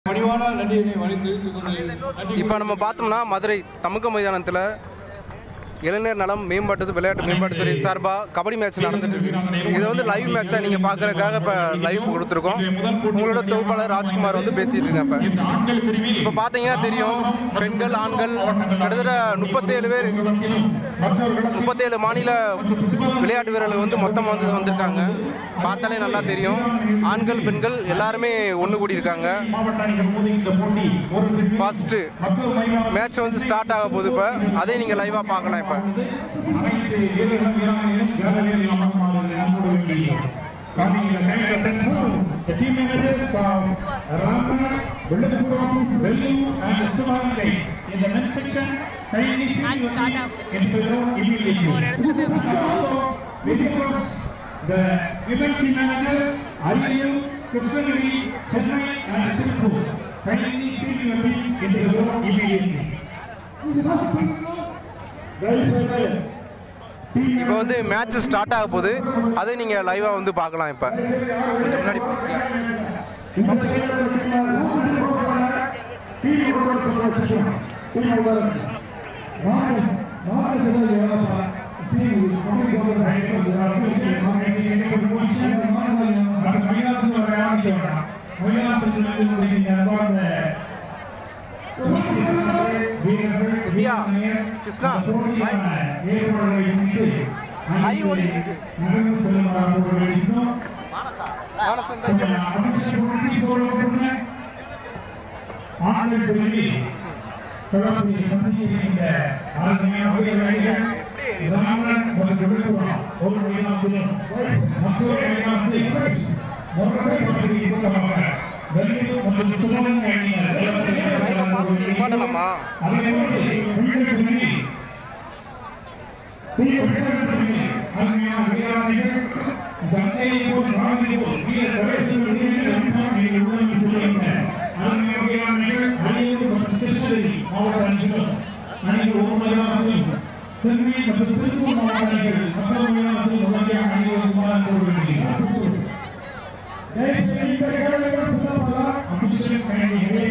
பணிவான நன்றியினை வழி தெரிவித்துக் கொண்டு நன்றி இப்போ நம்ம பார்த்தோம்னா மதுரை தமுக்க மைதானத்தில் இளைஞர் நலம் மேம்பாட்டு விளையாட்டு மேம்பாட்டுத்துறை சார்பாக கபடி மேட்ச் நடந்துட்டு இருக்கு இது வந்து லைவ் மேட்சாக நீங்கள் பார்க்கறதுக்காக இப்போ லைவ் கொடுத்துருக்கோம் உங்களோட தொகுப்பாளர் ராஜ்குமார் வந்து பேசிட்டு இருக்காங்க இப்போ இப்போ பார்த்தீங்கன்னா தெரியும் பெண்கள் ஆண்கள் கிட்டத்தட்ட முப்பத்தேழு பேர் முப்பத்தேழு மாநில விளையாட்டு வீரர்கள் வந்து மொத்தமாக வந்து வந்திருக்காங்க பார்த்தாலே நல்லா தெரியும் ஆண்கள் பெண்கள் எல்லாருமே ஒன்று கூடி இருக்காங்க ஃபர்ஸ்ட்டு மேட்ச் வந்து ஸ்டார்ட் ஆக போகுது இப்போ அதே நீங்கள் லைவாக பார்க்கலாம் இப்போ The team managers of Rama, Villapur, Velu and Sivangai in the men's section kindly fill your seats into the room immediately. Also, visitors, the event team managers, IU, Krishnagiri, Chennai and Tirupur, kindly fill your seats into the room immediately. இப்போ வந்து match start ஆக போகுது அதே நீங்கள் லைவாக வந்து பார்க்கலாம் இப்போ கொஞ்சம் முன்னாடி வித்யா, கிருஷ்ணா, ஹை ஓடிட்டு இருக்கு. மானசந்தா ஆண்கள் பிரிவில் தொடர்புடைய சந்திக்கின்ற அருமையான வீரர்கள் ராமன் ஒரு விழுப்புரம் ஒரு மைதானத்திலும் மற்றொரு மைதானத்தில் மொரட்டை பகுதியில் கூட்டமாக வெளியில் மற்றும் சுமன் அணியினர் லைவாக பாஸ் பாடலாமா அதேபோன்று பெண்கள் பிரிவில் அருமையான வீராங்கனைகள் கங்கையை போல் ராமனை போல் வீர தலைவர்கள் உள்ளம் செல்கின்ற அருமையான வீராங்கனைகள் அரியலூர் மற்றும் கிருஷ்ணகிரி மாவட்ட அணிகளும் அணிகள் ஒரு மைதானத்தில் சென்னை மற்றும் திருப்பூர் மாவட்ட அணிகள் மற்றொரு மைதானத்தில் முதலியாக அணிகளுக்குமாறு கோருகிறேன் அபிஷேக் கணினிகளே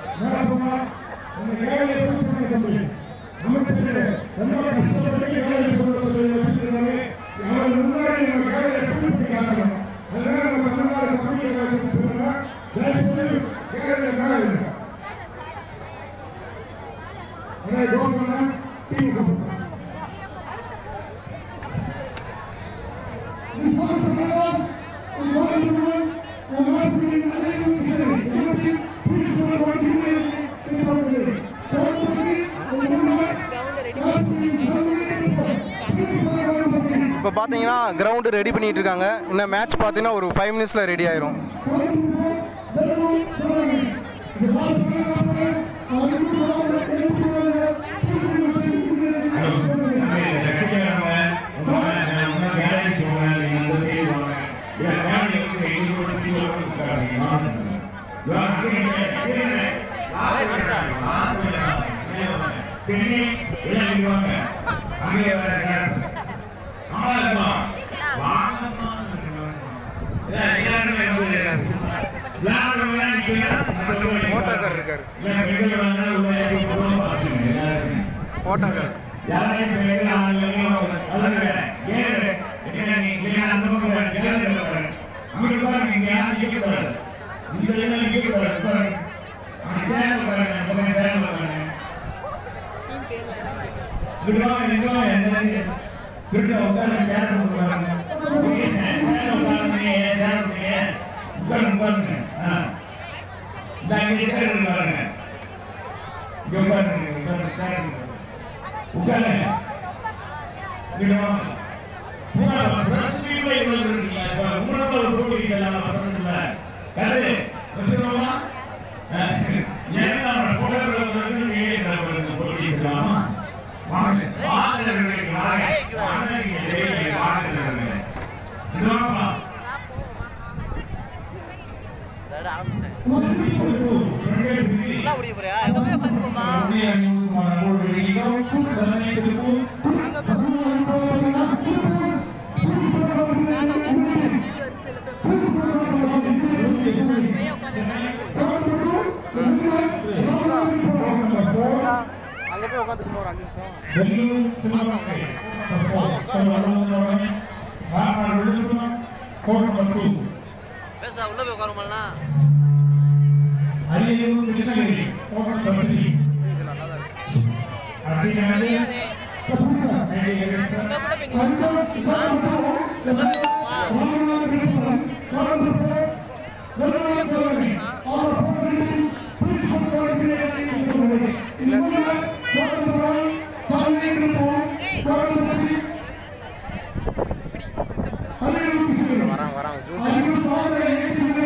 இப்போ பார்த்தீங்கன்னா கிரவுண்டு ரெடி பண்ணிட்டு இருக்காங்க இன்னும் மேட்ச் பார்த்தீங்கன்னா ஒரு ஃபைவ் மினிட்ஸில் ரெடி ஆயிரும் ஓட்டாக்கார் இருக்காரு ஓட்டாக்கார் யாரையும் பெரிய ஆளுங்களையும் அதுல ஏறு என்ன நீங்க அந்த பக்கம் ஏறு அங்க பாருங்க இங்க யாரும் கேட்க கூடாது இந்த எல்லாம் கேட்க கூடாது பாருங்க அந்த சேனல் பாருங்க அந்த பக்கம் சேனல் பாருங்க விடுவாங்க நின்றுவாங்க என்ன விட்டு உட்கார்ந்து சேனல் பாருங்க சேனல் பாருங்க சேனல் உட்கார்ந்து பாருங்க ஆ இந்த இங்க சேனல் பாருங்க இங்க உட்காருங்க உட்கார்ந்து சேனல் உட்காருங்க விடுவாங்க மூணாவது பிரசவியில இவ்வளவு இருக்கீங்க இப்ப மூணாவது ஒரு போட்டி இதெல்லாம் பிரச்சனை கதை வச்சிருக்கோமா ஏன்னா போட்டோல வந்து நீங்க கிளம்புறது போட்டி இருக்கலாமா வாங்க வாங்க வாங்க வாங்க நீங்க செய்யுங்க வாங்க இதுவாப்பா Thank you. போய் உட்காந்துக்குமா ஒரு அஞ்சு நிமிஷம் Vellur Sivaganga Ramnad Villupuram code number two பேச உள்ள போய் உட்காருமாண்ணா Ariyalur Krishnagiri code number three அப்படின்னாலே வராங்க வராங்க ஜூன்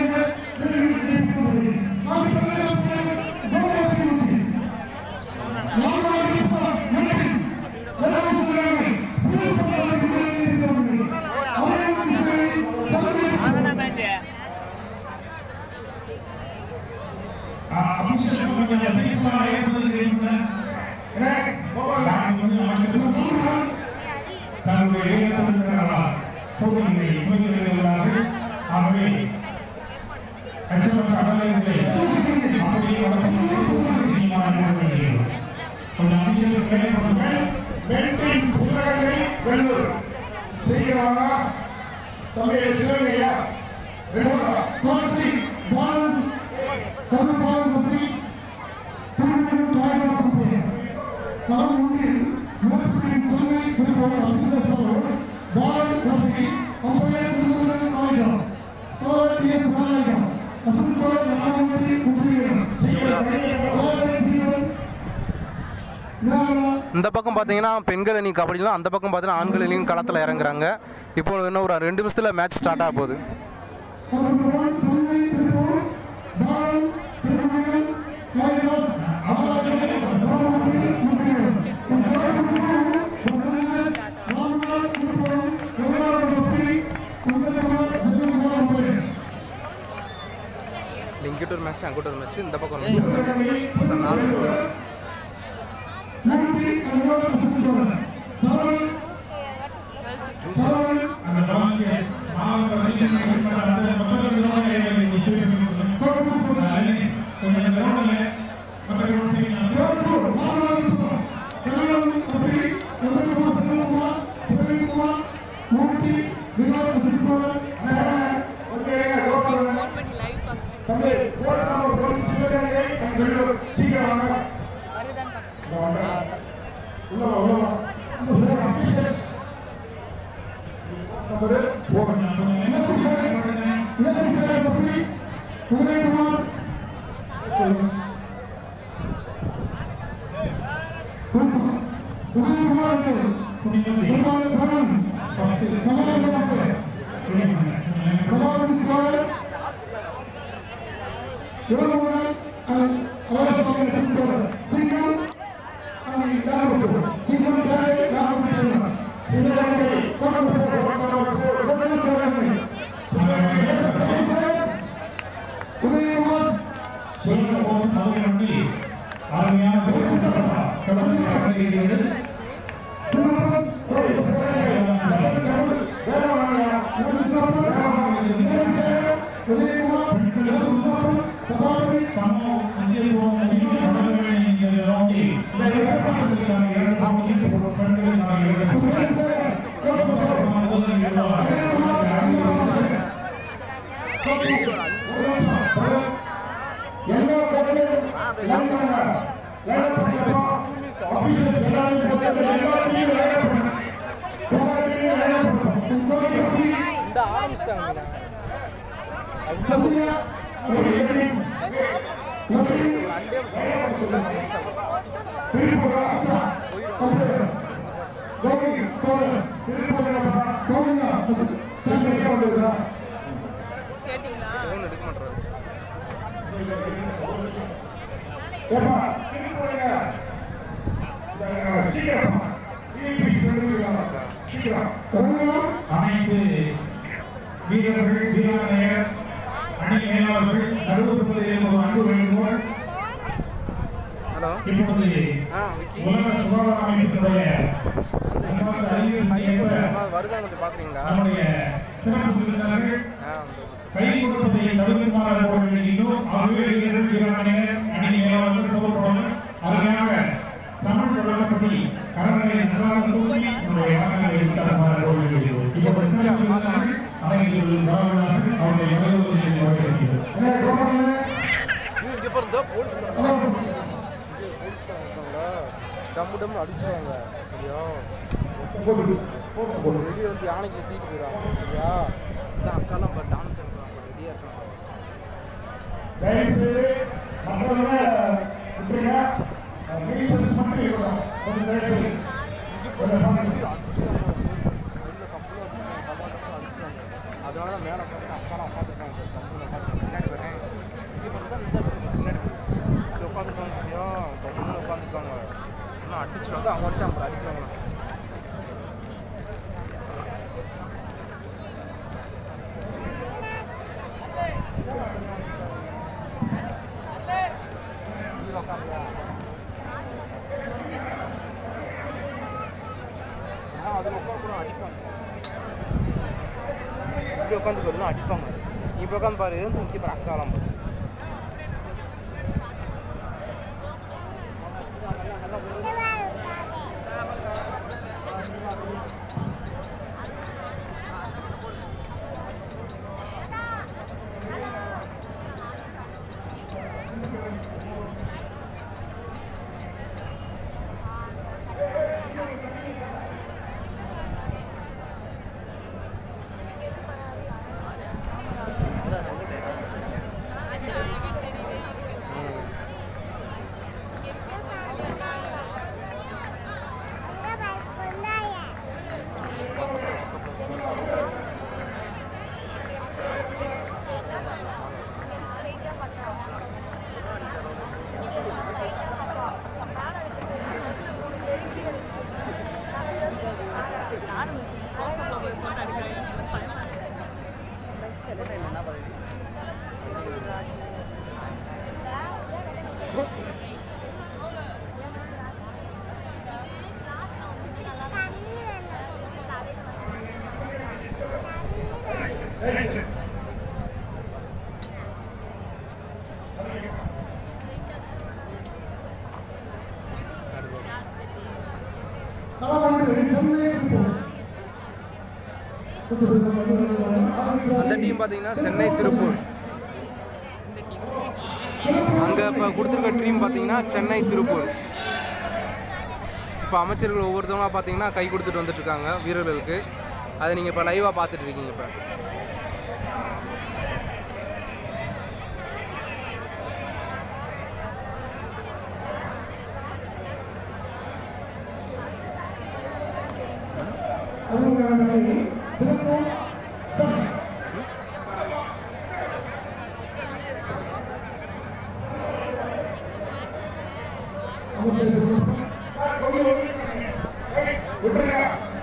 அபிஷேக் கொஞ்சம் பேசலாம் ஏற்படுவது கேட்பேன் தன்னுடைய வீரத்திற்காக போட்டிகளை துவங்கியுள்ளார்கள் ஆகவே அச்சமற்ற அடலைகளை அப்படியே வளர்த்து கொஞ்சம் அபிஷேகம் கேட்கப்படுங்கள் பெண்களின் சிவகங்கை வெள்ளூர் சீக்கிரமாக தம்பி சிவகங்கையா வெள்ளூரா இந்த பக்கம் பார்த்தீங்கன்னா பெண்கள் அணி கபடிலாம் அந்த பக்கம் பார்த்தீங்கன்னா ஆண்கள் அணியும் களத்தில் இறங்குறாங்க இப்போ இன்னும் ஒரு ரெண்டு நிமிஷத்தில் மேட்ச் ஸ்டார்ட் ஆக போகுது இங்கிட்ட ஒரு மேட்ச் அங்கிட்ட ஒரு மேட்ச் இந்த பக்கம் ஒரு match. நாலு நிமிஷம். அந்த டான்ஸ் மாவட்ட வரைக்கும் அந்த மொத்த விரோதங்களை கொஞ்சம் கிரௌண்டில் மற்ற கிரௌண்ட் செய்யலாம் தம்பி code number one Sivaganga and Vellur சீக்கிரம் வாங்க இதோ வந்தேன். உள்ள வா உள்ள வா இந்த four officials number four Sivaganga code number four code number four சொல்லுங்க போகும் மதுரை வண்டி அருமையான கலந்து சமம் முக்கியத்துவம் பெண்கள் நோக்கி இரண்டு பெண்கள் எல்லா பக்கமும் லைன் பண்ணுங்க லைன் பண்ணுங்க ஆபீசர்ஸ் எல்லாரும் பக்கத்துல எல்லா டீமும் லைன் பண்ணுங்க எல்லா டீமும் லைன் பண்ணுங்க இந்த ஆரம்பிச்சிட்டாங்க சந்தியா ஒரு டீம் திருப்பூரா ஜோதி ஸ்கோர் திருப்பூரா சௌமியா சென்னையா வந்துருக்கா ஃபோன் எடுக்க மாட்டாரு ஏப்பா திருப்பூருங்க சீக்கிரம் சீக்கிரம் அனைத்து வீரர்கள் வீராங்கனையர் அணி மேலாளர்கள் நடுவர்கள் ஒரு அன்பு வேண்டுகோள் ஹலோ இப்பொழுது ஆ விக்கி உலக சுகாதார அமைப்பினுடைய அன்பார்ந்த அறிவிப்பின் ஏற்ப வருதா கொஞ்சம் பார்க்குறீங்களா நம்முடைய சிறப்பு விருந்தினர்கள் ஆ வந்து கை கொடுப்பதை தவிர்க்குமாறு போட வேண்டுகின்றோம் ஆகவே வீரர்கள் வீராங்கனையர் அணி மேலாளர்கள் பொதுப்படங்கள் அருமையாக தமிழ் அவர்கள் வரவிழார்கள் அவருடைய வரவேற்பை வரவேற்கிறோம் என்ன கோபாலண்ணே? இங்கே பாருங்க போலீஸ் டம்மு டம்மு அடிச்சுவாங்க சரியா போட்டு, போட்டு, போட்டு. வெளியே வந்து யானைக்கு தூக்கிட்டு போயிடுவாங்க சரியா இந்த அக்காலாம் இப்போ டான்ஸ் எடுக்கிறாங்க ரெடியாக இருக்காங்க தயவு செய்து மற்றவங்க விட்டுருங்க. அஹ், ரீசர்ச் மட்டும் இருக்கணும். கொஞ்சம் தயவு செய்து. கொஞ்சம் பாருங்க. அதனால தான் மேலே பார்த்து அக்காலாம் உட்காந்துருக்காங்க கம்பெனியில் உட்காந்து பின்னாடி வரேன் இங்கே பார்த்து தான் இந்த இடத்துல பின்னாடி இப்படி உட்காந்துருக்காங்க சரியா கம்பெனியில் உட்காந்துருக்காங்க இன்னும் அடிச்சு வந்து அவங்க வந்து அவங்க அடிக்கிறாங்களா அதில் உட்கார கூட அடிப்பாங்க இப்படி உட்காந்து பாரு அடிப்பாங்க நீ இப்போ உட்காந்து பாரு வந்து இங்கே பாரு அக்காலாம் பாரு களமன்று சென்னை திருப்பூர். அந்த டீம் பார்த்தீங்கன்னா சென்னை திருப்பூர் அங்கே இப்போ கொடுத்துருக்க டீம் பார்த்தீங்கன்னா சென்னை திருப்பூர் இப்போ அமைச்சர்கள் ஒவ்வொருத்தவங்களா பார்த்தீங்கன்னா கை கொடுத்துட்டு வந்துட்டு இருக்காங்க வீரர்களுக்கு அதை நீங்கள் இப்போ லைவாக பார்த்துட்டு இருக்கீங்க இப்போ திருப்பூர் சென்னை விட்டுருங்க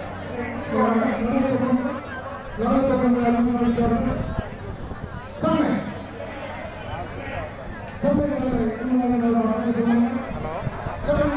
சென்னை சென்னை ஹலோ சென்னை